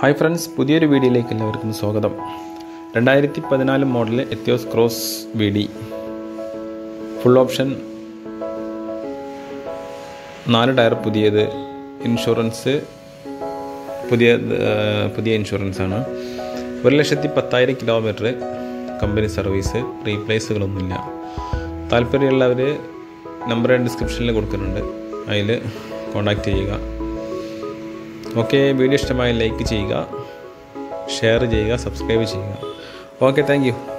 hi friends പുതിയൊരു വീഡിയോയിലേക്ക് എല്ലാവർക്കും സ്വാഗതം രണ്ടായിരത്തി പതിനാല് model Etios cross V D full option നാല് ടയർ പുതിയത് ഇൻഷുറൻസ് പുതിയ ഏഹ്, പുതിയ ഇൻഷുറൻസ് ആണ് ഒരു ലക്ഷത്തി പത്തായിരം കിലോമീറ്റർ കമ്പനി സർവീസ് റീപ്ലേസുകളൊന്നുമില്ല താല്പര്യമുള്ളവർ നമ്പർ ഞാൻ ഡിസ്ക്രിപ്ഷനിൽ കൊടുക്കുന്നുണ്ട് അതിൽ കോൺടാക്റ്റ് ചെയ്യുക ഓക്കെ വീഡിയോ ഇഷ്ടമായി ലൈക്ക് ചെയ്യുക ഷെയർ ചെയ്യുക സബ്സ്ക്രൈബ് ചെയ്യുക ഓക്കെ താങ്ക് യു